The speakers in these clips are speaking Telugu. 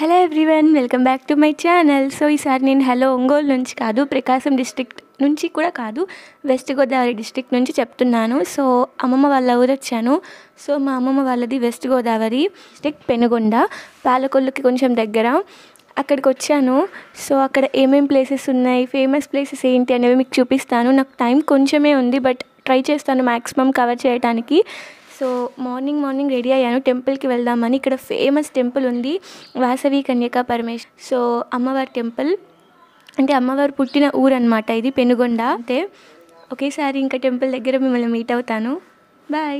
hello everyone welcome back to my channel so ఈసారి నేను హలో ఒంగోలు నుంచి కాదు ప్రకాశం డిస్ట్రిక్ట్ నుంచి కూడా కాదు వెస్ట్ గోదావరి డిస్ట్రిక్ట్ నుంచి చెప్తున్నాను సో అమ్మమ్మ వాళ్ళ ఊరు వచ్చాను సో మా అమ్మమ్మ వాళ్ళది వెస్ట్ గోదావరి డిస్ట్రిక్ట్ పెనుగొండ పాలకొల్లుకి కొంచెం దగ్గర అక్కడికి వచ్చాను సో అక్కడ ఏమేం ప్లేసెస్ ఉన్నాయి ఫేమస్ ప్లేసెస్ ఏంటి అనేవి మీకు చూపిస్తాను నాకు టైం కొంచెమే ఉంది బట్ ట్రై చేస్తాను మ్యాక్సిమం కవర్ చేయడానికి సో మార్నింగ్ మార్నింగ్ రెడీ అయ్యాను టెంపుల్కి వెళ్దామని ఇక్కడ ఫేమస్ టెంపుల్ ఉంది వాసవి కన్యకా పరమేశ్వర్ సో అమ్మవారి టెంపుల్ అంటే అమ్మవారు పుట్టిన ఊరు అనమాట ఇది పెనుగొండ అంటే ఒకేసారి ఇంకా టెంపుల్ దగ్గర మిమ్మల్ని మీట్ అవుతాను బాయ్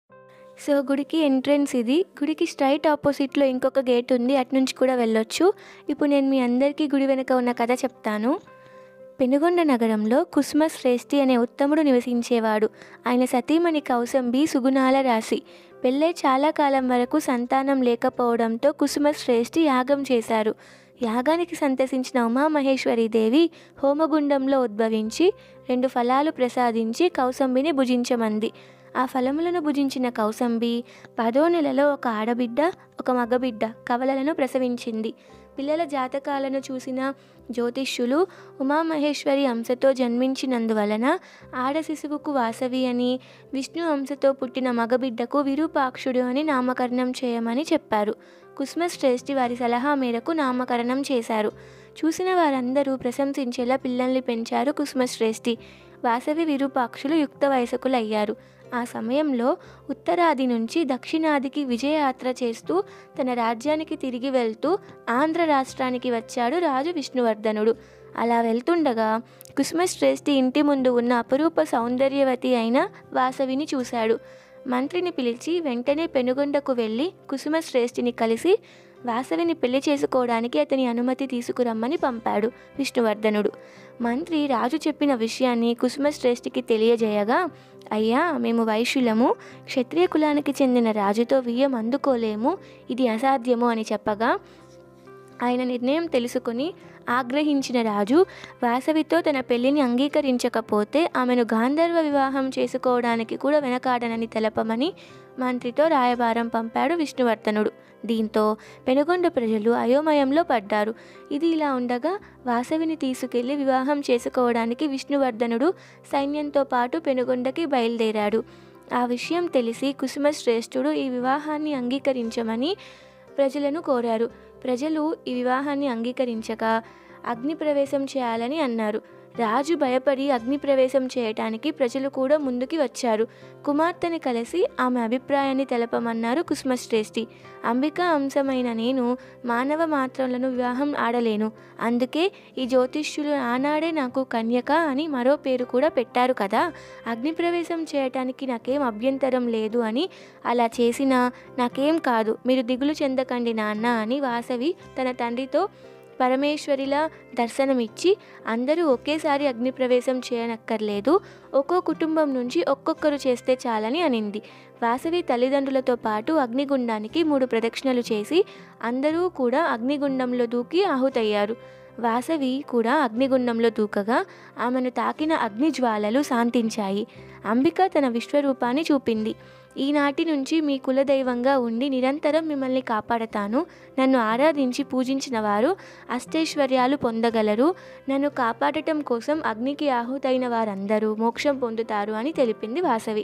సో గుడికి ఎంట్రన్స్ ఇది గుడికి స్ట్రైట్ ఆపోజిట్లో ఇంకొక గేట్ ఉంది అటు నుంచి కూడా వెళ్ళొచ్చు ఇప్పుడు నేను మీ అందరికీ గుడి వెనుక ఉన్న కథ చెప్తాను పెనుగొండ నగరంలో కుసుమ శ్రేష్ఠి అనే ఉత్తముడు నివసించేవాడు ఆయన సతీమణి కౌసంబి సుగుణాల రాశి పెళ్ళై చాలా కాలం వరకు సంతానం లేకపోవడంతో కుసుమ శ్రేష్ఠి యాగం చేశారు యాగానికి సంతసించిన ఉమామహేశ్వరీదేవి హోమగుండంలో ఉద్భవించి రెండు ఫలాలు ప్రసాదించి కౌసంబిని భుజించమంది ఆ ఫలములను భుజించిన కౌసంబి పదో నెలలో ఒక ఆడబిడ్డ ఒక మగబిడ్డ కవలలను ప్రసవించింది పిల్లల జాతకాలను చూసిన జ్యోతిష్యులు ఉమామహేశ్వరి అంశతో జన్మించినందువలన ఆడ శిశువుకు వాసవి అని విష్ణు అంశతో పుట్టిన మగబిడ్డకు విరూపాక్షుడు అని నామకరణం చేయమని చెప్పారు కుస్మ శ్రేష్ఠి వారి సలహా మేరకు నామకరణం చేశారు చూసిన వారందరూ ప్రశంసించేలా పిల్లల్ని పెంచారు కుస్మశ్రేష్ఠి వాసవి విరూపాక్షులు యుక్త వయసకులయ్యారు ఆ సమయంలో ఉత్తరాది నుంచి దక్షిణాదికి విజయయాత్ర చేస్తూ తన రాజ్యానికి తిరిగి వెళ్తూ ఆంధ్ర రాష్ట్రానికి వచ్చాడు రాజు విష్ణువర్ధనుడు అలా వెళ్తుండగా కుసుమశ్రేష్ఠి ఇంటి ముందు ఉన్న అపరూప సౌందర్యవతి అయిన వాసవిని చూశాడు మంత్రిని పిలిచి వెంటనే పెనుగొండకు వెళ్ళి కుసుమశ్రేష్ఠిని కలిసి వాసవిని పెళ్లి చేసుకోవడానికి అతని అనుమతి తీసుకురమ్మని పంపాడు విష్ణువర్ధనుడు మంత్రి రాజు చెప్పిన విషయాన్ని కుసుమశ్రేష్ఠికి తెలియజేయగా అయ్యా మేము వైశ్యులము క్షత్రియ కులానికి చెందిన రాజుతో వియ్యం అందుకోలేము ఇది అసాధ్యము అని చెప్పగా ఆయన నిర్ణయం తెలుసుకొని ఆగ్రహించిన రాజు వాసవితో తన పెళ్లిని అంగీకరించకపోతే ఆమెను గాంధర్వ వివాహం చేసుకోవడానికి కూడా వెనకాడనని తెలపమని మంత్రితో రాయబారం పంపాడు విష్ణువర్ధనుడు దీంతో పెనుగొండ ప్రజలు అయోమయంలో పడ్డారు ఇది ఇలా ఉండగా వాసవిని తీసుకెళ్లి వివాహం చేసుకోవడానికి విష్ణువర్ధనుడు సైన్యంతో పాటు పెనుగొండకి బయలుదేరాడు ఆ విషయం తెలిసి కుసుమ శ్రేష్ఠుడు ఈ వివాహాన్ని అంగీకరించమని ప్రజలను కోరారు ప్రజలు ఈ వివాహాన్ని అంగీకరించక అగ్నిప్రవేశం చేయాలని అన్నారు రాజు భయపడి అగ్నిప్రవేశం చేయటానికి ప్రజలు కూడా ముందుకి వచ్చారు కుమార్తెని కలిసి ఆమె అభిప్రాయాన్ని తెలపమన్నారు కుసుమశ్రేష్ఠి అంబికా అంశమైన నేను మానవ మాత్రలను వివాహం ఆడలేను అందుకే ఈ జ్యోతిష్యులు ఆనాడే నాకు కన్యక అని మరో పేరు కూడా పెట్టారు కదా అగ్నిప్రవేశం చేయటానికి నాకేం అభ్యంతరం లేదు అని అలా చేసినా నాకేం కాదు మీరు దిగులు చెందకండి నాన్న అని వాసవి తన తండ్రితో పరమేశ్వరిలా దర్శనమిచ్చి అందరూ ఒకేసారి అగ్నిప్రవేశం చేయనక్కర్లేదు ఒక్కో కుటుంబం నుంచి ఒక్కొక్కరు చేస్తే చాలని అనింది వాసవి తల్లిదండ్రులతో పాటు అగ్నిగుండానికి మూడు ప్రదక్షిణలు చేసి అందరూ కూడా అగ్నిగుండంలో దూకి ఆహుతయ్యారు వాసవి కూడా అగ్నిగుండంలో దూకగా ఆమెను తాకిన అగ్నిజ్వాలలు శాంతించాయి అంబిక తన విశ్వరూపాన్ని చూపింది ఈనాటి నుంచి మీ కులదైవంగా ఉండి నిరంతరం మిమ్మల్ని కాపాడతాను నన్ను ఆరాధించి పూజించిన వారు అష్టైశ్వర్యాలు పొందగలరు నన్ను కాపాడటం కోసం అగ్నికి ఆహుతైన వారందరూ మోక్షం పొందుతారు అని తెలిపింది వాసవి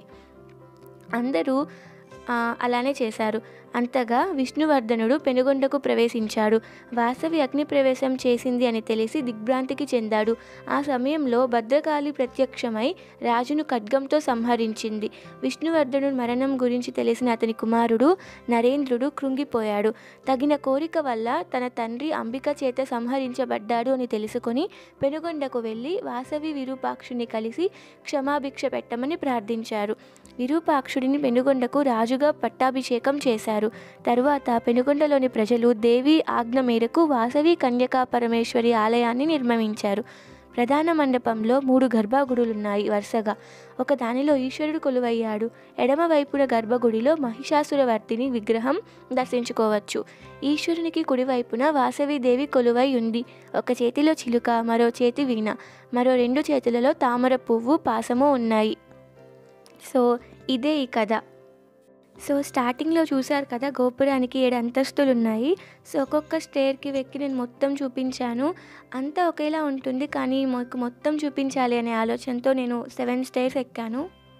అందరూ అలానే చేశారు అంతగా విష్ణువర్ధనుడు పెనుగొండకు ప్రవేశించాడు వాసవి అగ్ని ప్రవేశం చేసింది అని తెలిసి దిగ్భ్రాంతికి చెందాడు ఆ సమయంలో భద్రకాళి ప్రత్యక్షమై రాజును ఖడ్గంతో సంహరించింది విష్ణువర్ధనుడు మరణం గురించి తెలిసిన అతని కుమారుడు నరేంద్రుడు కృంగిపోయాడు తగిన కోరిక వల్ల తన తండ్రి అంబిక చేత సంహరించబడ్డాడు అని తెలుసుకొని పెనుగొండకు వెళ్ళి వాసవి విరూపాక్షుని కలిసి క్షమాభిక్ష పెట్టమని ప్రార్థించారు విరూపాక్షుడిని పెనుగొండకు రాజుగా పట్టాభిషేకం చేశారు తరువాత పెనుగొండలోని ప్రజలు దేవి ఆజ్ఞ మేరకు వాసవి కన్యకా పరమేశ్వరి ఆలయాన్ని నిర్మించారు ప్రధాన మండపంలో మూడు గర్భగుడులున్నాయి వరుసగా ఒక దానిలో ఈశ్వరుడు కొలువయ్యాడు ఎడమ వైపున గర్భగుడిలో మహిషాసురవర్తిని విగ్రహం దర్శించుకోవచ్చు ఈశ్వరునికి కుడివైపున వాసవిదేవి కొలువై ఉంది ఒక చేతిలో చిలుక మరో చేతి వీణ మరో రెండు చేతులలో తామర పువ్వు పాసము ఉన్నాయి సో ఇదే ఈ కథ సో స్టార్టింగ్లో చూసారు కదా గోపురానికి ఏడు అంతస్తులు ఉన్నాయి సో ఒక్కొక్క స్టేర్కి వెక్కి నేను మొత్తం చూపించాను అంతా ఒకేలా ఉంటుంది కానీ మాకు మొత్తం చూపించాలి అనే ఆలోచనతో నేను సెవెన్ స్టేర్స్ ఎక్కాను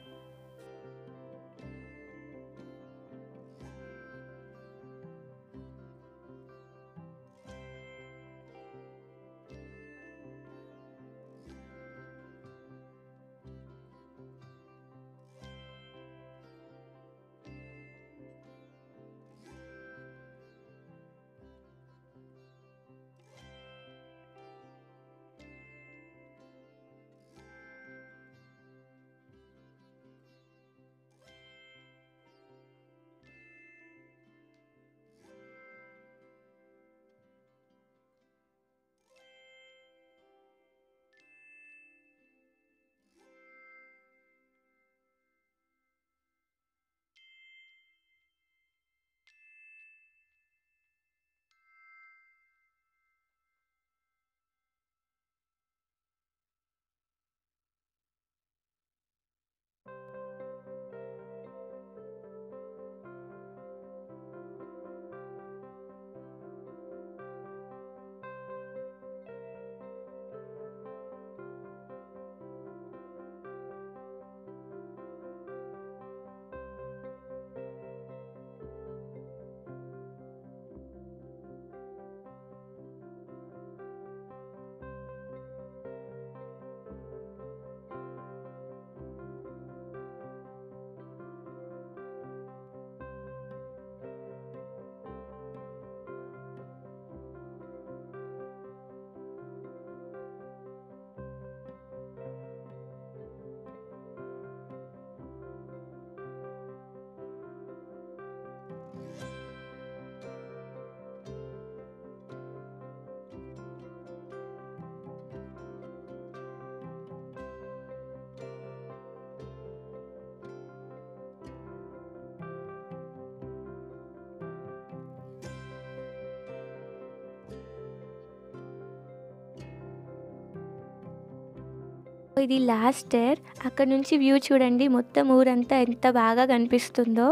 ఇది లాస్ట్ స్టేర్ అక్కడ నుంచి వ్యూ చూడండి మొత్తం ఊరంతా ఎంత బాగా కనిపిస్తుందో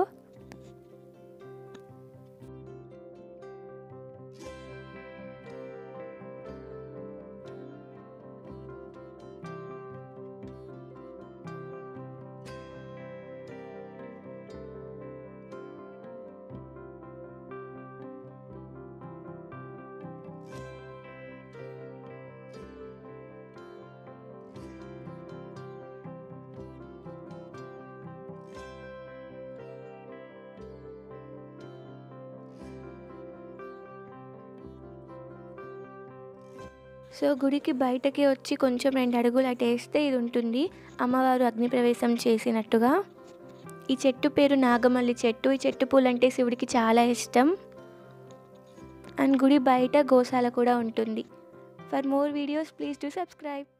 సో గుడికి బయటకి వచ్చి కొంచెం రెండు అడుగులు అటు వేస్తే ఇది ఉంటుంది అమ్మవారు అగ్నిప్రవేశం చేసినట్టుగా ఈ చెట్టు పేరు నాగమల్లి చెట్టు ఈ చెట్టు పూలు అంటే శివుడికి చాలా ఇష్టం అండ్ గుడి బయట గోశాల కూడా ఉంటుంది for more videos please to subscribe